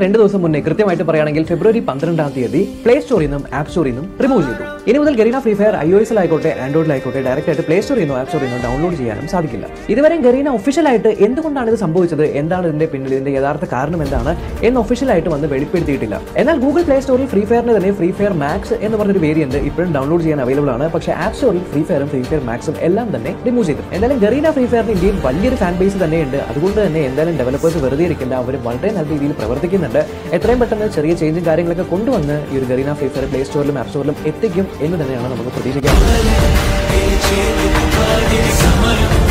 രണ്ട് ദിവസം മുന്നേ കൃത്യമായിട്ട് പറയുകയാണെങ്കിൽ ഫെബ്രുവരി പന്ത്രണ്ടാം തീയതി പ്ലേ സ്റ്റോറിൽ നിന്നും ആപ്പ് സ്റ്റോറിൽ നിന്നും റിമൂവ് ചെയ്തു ഇനി മുതൽ ഗരീന ഫ്രീ ഫയർ ഐ ഒ എസിലായിക്കോട്ടെ ആൻഡ്രോയിഡിലായിക്കോട്ടെ ഡയറക്റ്റ് ആയിട്ട് പ്ലേ സ്റ്റോറിൽ നിന്നോ ആപ്പ് സ്റ്റോറിൽ നിന്നോ ഡൗൺലോഡ് ചെയ്യാനും സാധിക്കില്ല ഇതുവരെയും ഗരീന ഒഫീഷ്യലായിട്ട് എന്തുകൊണ്ടാണ് ഇത് സംഭവിച്ചത് എന്താണ് ഇതിന്റെ പിന്നിൽ ഇതിന്റെ യഥാർത്ഥ കാരണം എന്താണ് എന്ന് ഒഫീഷ്യലായിട്ട് വന്ന് വെളിപ്പെടുത്തിയിട്ടില്ല എന്നാൽ ഗൂഗിൾ പ്ലേ സ്റ്റോറിൽ ഫ്രീ ഫയറിന് തന്നെ ഫ്രീ ഫയർ മാക്സ് എന്ന് പറഞ്ഞൊരു വേരിയന്റ് ഇപ്പോഴും ഡൗൺലോഡ് ചെയ്യാൻ അവൈലബിൾ ആണ് പക്ഷേ ആപ്പ് സ്റ്റോറിൽ ഫ്രീ ഫയറും ഫ്രീ ഫയർ മാക്സും എല്ലാം തന്നെ റിമൂവ് ചെയ്തു എന്തായാലും ഗറീന ഫ്രീ ഫയറിന് ഇന്ത്യയിൽ വലിയൊരു ഫാൻ ബേസ് തന്നെയുണ്ട് അതുകൊണ്ട് തന്നെ എന്തായാലും ഡെവലപ്പേഴ്സ് വെറുതെ ഇരിക്കില്ല അവർ വളരെ നല്ല രീതിയിൽ പ്രവർത്തിക്കുന്നുണ്ട് എത്രയും പെട്ടെന്ന് ചെറിയ ചേഞ്ചും കാര്യങ്ങളൊക്കെ കൊണ്ടുവന്ന് ഈ ഒരു ഗറീന ഫ്രീ ഫയർ പ്ലേ സ്റ്റോറിലും ആപ്പ് സ്റ്റോറിലും എത്തിക്കും എന്ന് തന്നെയാണ് നമുക്ക് പ്രതീക്ഷിക്കാൻ